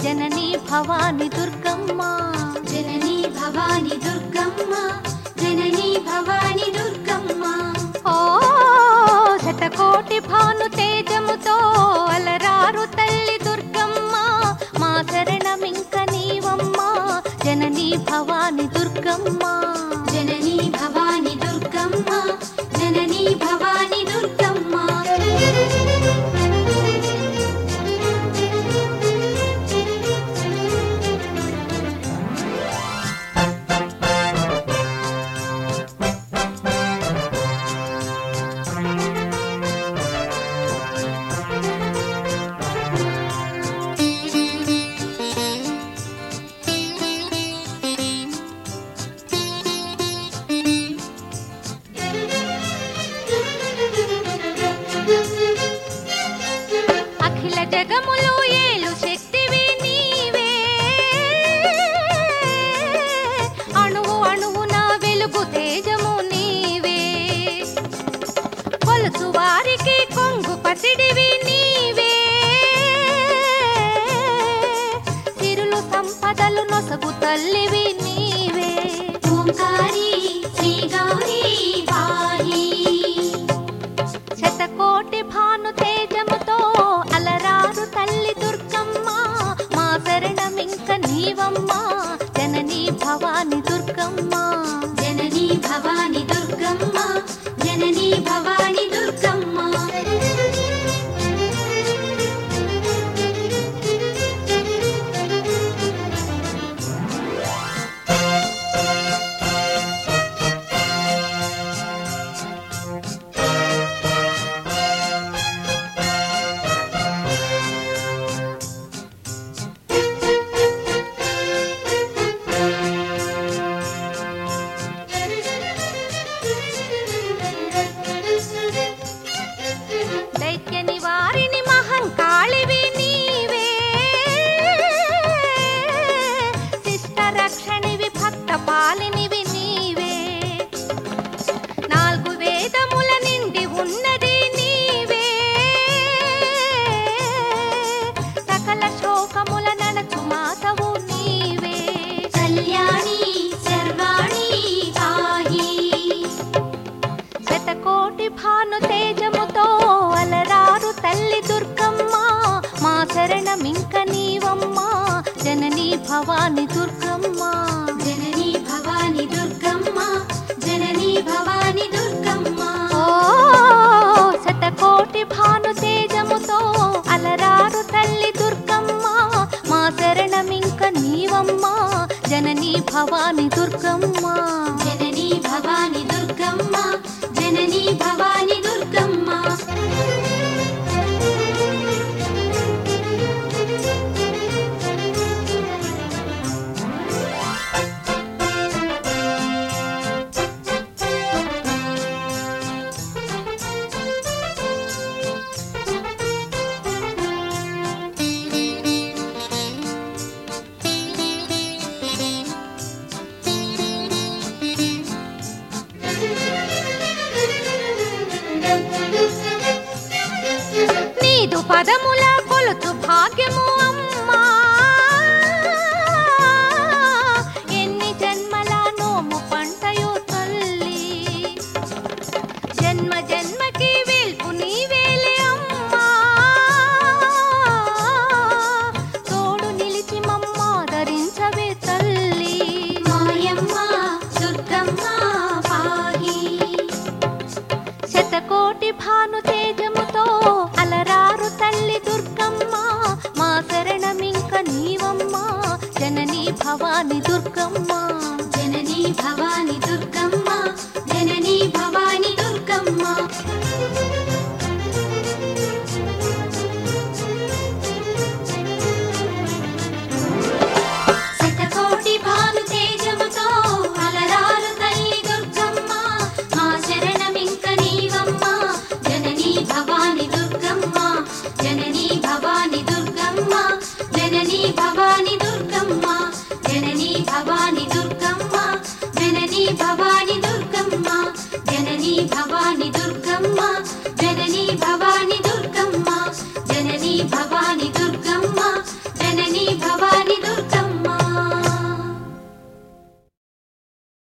జననీ భవాని దుర్గమ్మ జననీ భవాని దుర్గమ్మ జననీ భవాని దుర్గమ్మ ఓ శతకోటి భాను తేజముతో అలరారు తల్లి దుర్గమ్మ మా శరణమింక నీవమ్మ జననీ భవాని దుర్గమ్మ జననీ భవాని దుర్గమ్మ జననీ భవాని దుర్గమ్మ అఖిల జగములు ఏలు శక్తివి నీవే అణువు అణువున వెలుగు తేజము నీవే కొలుసు వారికి కొంగు పసిడివి నీవే సిరులు సంపదలు నొసగు తల్లివి నీవే ఓంకారి శ్రీ గౌరీ పాహి శతకోటి భాను తేజముతో అలరారు తల్లి దుర్గమ్మ మా శరణమింక నీవమ్మ జననీ భవాని దుర్గమ్మ జననీ భవాని దుర్గమ్మ జననీ భవాని దుర్గమ్మ దైత్య నివారిని మహంకాళివి నీవే శిష్ట రక్షణివి భక్త పాలినివి నీవే నాలుగు వేదముల నిండి ఉన్నది నీవే సకల శోకముల నడచు మాతవు నీవే కళ్యాణి సర్వాణి పాహి శతకోటి భాను తేజముతో అలరారు తల్లి దుర్గమ్మ మా శరణమింక నీవమ్మ జననీ భవాని దుర్గమ్మ జననీ భవాని దుర్గమ్మ జననీ భవాని దుర్గమ్మ ఓ శతకోటి భాను తేజముతో అలరారు తల్లి దుర్గమ్మ మా శరణమింక నీవమ్మ జననీ భవాని దుర్గమ్మ జననీ భవాని దుర్గమ్మ జననీ భవాని దుర్గమ్మ నీదు పదముల కొలుచు భాగ్యము అమ్మా ఎన్ని జన్మల నోము పంటయో తల్లి జన్మ జన్మకి వెల్పు నీవేలే అమ్మా తోడు నిలిచి మమ్మ ధరించవే తల్లి మాయమ్మ దుర్గమ్మ పాహి శతకోటి భాను తేజముతో అలరారు తల్లి దుర్గమ్మ మా శరణమింక నీవమ్మ జననీ భవాని దుర్గమ్మ